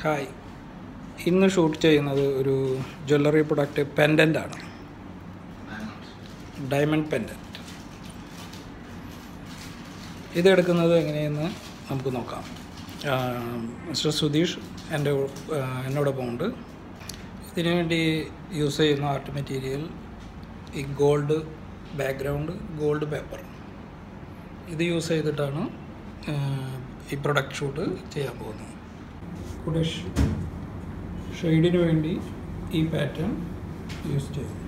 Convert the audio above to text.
hi ഇന്ന് shoot ചെയ്യുന്നത് ഒരു ജ്വല്ലറി പ്രൊഡക്റ്റ് പെൻഡൻ്റ് ആണ് ഡയമണ്ട് പെൻഡൻറ്റ് ഇതെടുക്കുന്നത് എങ്ങനെയെന്ന് നമുക്ക് നോക്കാം മിസ്റ്റർ സുധീഷ് എൻ്റെ ആ, എന്നോടൊപ്പം ഉണ്ട് ഇതിനു വേണ്ടി യൂസ് ചെയ്യുന്ന ആർട്ട് മെറ്റീരിയൽ ഈ ഗോൾഡ് ബാക്ക്ഗ്രൗണ്ട് ഗോൾഡ് പേപ്പർ ഇത് യൂസ് ചെയ്തിട്ടാണ് ആ, ഈ പ്രൊഡക്റ്റ് ഷൂട്ട് ചെയ്യാൻ പോകുന്നത് കൂടെ ഷെയ്ഡിന് വേണ്ടി ഈ പാറ്റേൺ യൂസ് ചെയ്തു